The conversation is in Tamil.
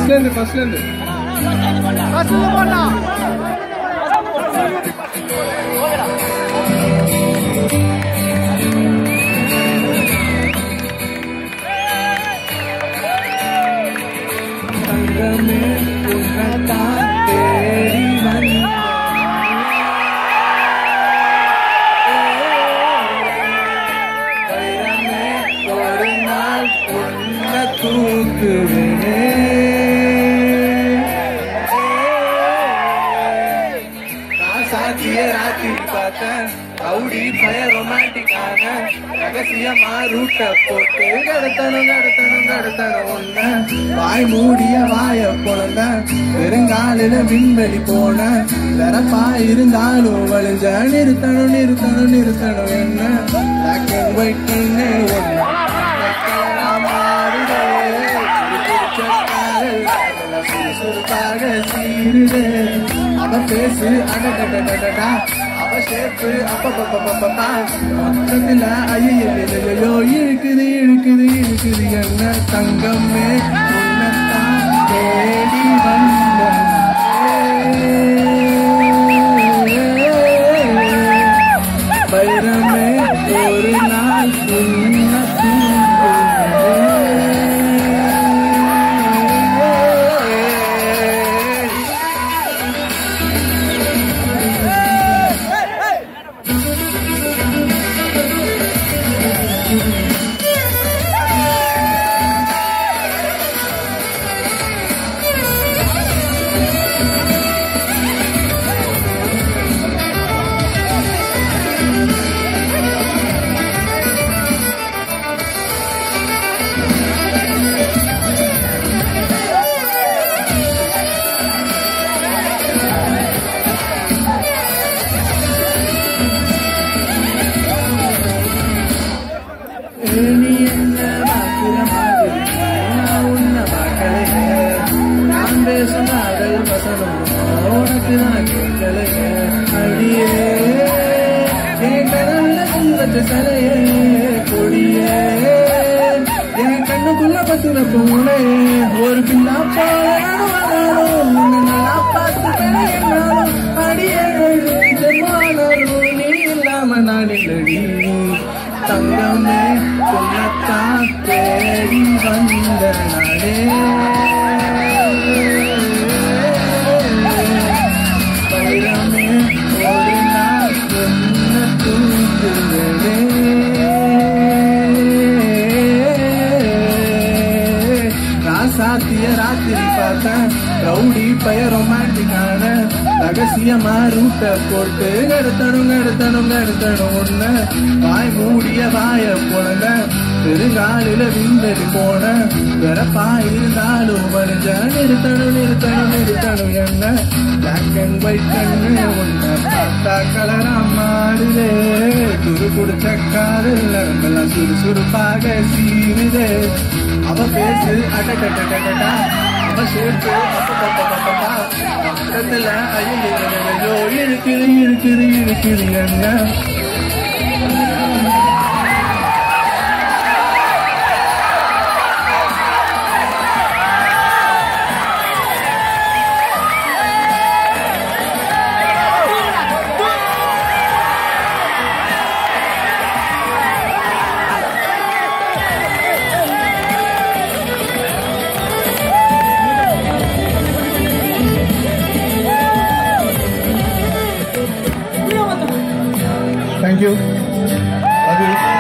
ஃபர்ஸ்ட்ல இருந்து ஃபர்ஸ்ட்ல இருந்து தங்கமே உன்னைத்தான் தேடி வந்தேன். வைரமே, ஒரு நாள் உன்னை தூக்குவேனே. ராசாத்திய ராத்திரி பார்த்தேன் ரவுடி பய ரொமான்டிக்கான ரகசியமா ரூட்ட போட்டு கடத்தணும் கடத்தணும் கடத்தணும் ஒண்ணு வாய் மூடிய வாய பொழந்த பெருங்காலில விண்வெளி போன தரப்பா இருந்தாலும் வழிஞ்ச நிறுத்தணும் நிறுத்தணும் நிறுத்தணும் என்ன black and white ன்னு ஒண்ணு கலரா மாறுதே பிடிச்ச காதல் அதுல சுறுசுறுப்பாக சீருதே அவ பேசு அடடடடடடா அவ ஷேப்பு அப்பப்பப்பப்பப்பா மொத்தத்துல ஐயோ இழுக்குது இழுக்குது இழுக்குது என்ன தங்கமே உன்னைத்தான் தேடி வந்தேன் வைரமே ஒரு நாள் உன்னை தூக்குவேன். நீ என்ன பார்க்கிற மாதிரி நான் உன்னை பார்க்கலையே நான் பேசும் காதல் வசனம் உனக்கு நான் கேட்கலையே அடியே என் கடல்ல குந்தத்து சலையே கொடியே என் கண்ணுக்குள்ள பத்துன பூனே ஒரு பிள்ளா போனாலும் உன்னை நல்லா பார்த்துப்பேன் என்னாலும் அடியே ஜென்மானாலும் நீ இல்லாம நான் இல்லடி தங்கமே உன்னத்தான் தேடி வந்த நாடே வைரமே ஒரு நாள் உன்னை தூக்குவேனே. ராசாத்திய ராத்திரி பார்த்தேன் ரவுடி பய ரொமான்டிக்கான ரகசியமா ரூட்ட போட்டு நடத்தணும் நடத்தணும் நடத்தணும் ஒண்ணு வாய் மூடிய வாய போன பெருங்காலில விண்வெளி போன வெறப்பா இருந்தாலும் வழிஞ்ச நிறுத்தணும் நிறுத்தணும் நிறுத்தணும் என்ன பிளாக் அண்ட் ஒயிட் கண்ணு ஒன்ன பார்த்தா கலரா மாறுதே துரு குடிச்ச காதல் நரம்பெல்லாம் சுறுசுறுப்பாக சீருதே அவ பேசு அடடடடடடா அவ சேர்த்து அப்பப்பப்பப்பப்பா பக்கத்துல ஐயோ இருக்குது இருக்குது இருக்குது என்ன Thank you. Love you.